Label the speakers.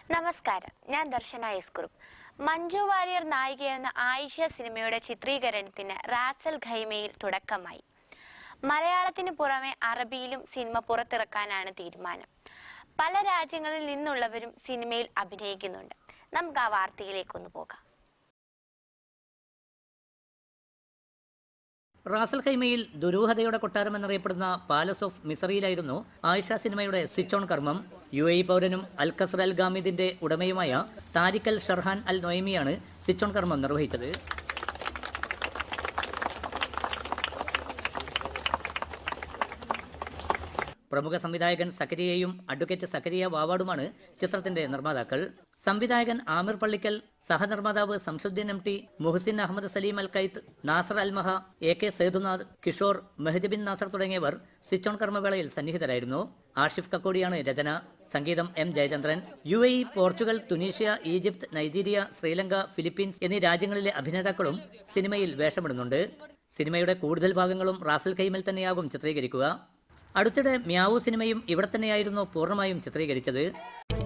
Speaker 1: നമസ്കാരം ഞാൻ ദർശന എസ് കുറുപ്പ് മഞ്ജു വാര്യർ നായികയെന്ന ആയിഷ സിനിമയുടെ ചിത്രീകരണത്തിന് റാസൽ ഖൈമയിൽ തുടക്കമായി മലയാളത്തിന് പുറമെ അറബിയിലും സിനിമ പുറത്തിറക്കാനാണ് തീരുമാനം പല രാജ്യങ്ങളിൽ നിന്നുള്ളവരും സിനിമയിൽ അഭിനയിക്കുന്നുണ്ട് നമുക്ക് ആ വാർത്തയിലേക്കൊന്ന് പോകാം
Speaker 2: റാസൽ ഖൈമയിൽ ദുരൂഹതയുടെ കൊട്ടാരം എന്നറിയപ്പെടുന്ന പാലസ് ഓഫ് മിസറിയിലായിരുന്നു ആയിഷ സിനിമയുടെ സ്വിച്ച് ഓൺ കർമ്മം യു എ പൗരനും അൽ ഖസർ അൽ ഗാമിദിന്റെ ഉടമയുമായ താരിഖ് അൽ ഷർഹാൻ അൽ നൊയ്മിയാണ് സ്വിച്ച് ഓൺ കർമ്മം നിർവഹിച്ചത് പ്രമുഖ സംവിധായകൻ സക്കരിയയും അഡ്വക്കേറ്റ് സക്കരിയ വാവാടുമാണ് ചിത്രത്തിന്റെ നിർമ്മാതാക്കൾ സംവിധായകൻ ആമിർ പള്ളിക്കൽ സഹനിർമ്മാതാവ് Samsudheen M T Muhsin Ahammed Saleem Al Kaith Nasser Almaha A K Sethunath Kishore Mehdi bin Nasser തുടങ്ങിയവർ സ്വിച്ച് ഓൺ കർമ്മവേളയിൽ സന്നിഹിതരായിരുന്നു ആഷിഫ് കക്കോടിയാണ് രചന സംഗീതം M Jayachandran U A E Portugal Tunisia Egypt Nigeria Sri Lanka Philippines എന്നീ രാജ്യങ്ങളിലെ അഭിനേതാക്കളും സിനിമയിൽ വേഷമിടുന്നുണ്ട് സിനിമയുടെ കൂടുതൽ ഭാഗങ്ങളും റാസൽ ഖൈമിൽ തന്നെയാകും ചിത്രീകരിക്കുക അടുത്തിടെ മ്യാവു സിനിമയും ഇവിടെ തന്നെയായിരുന്നു പൂർണ്ണമായും ചിത്രീകരിച്ചത്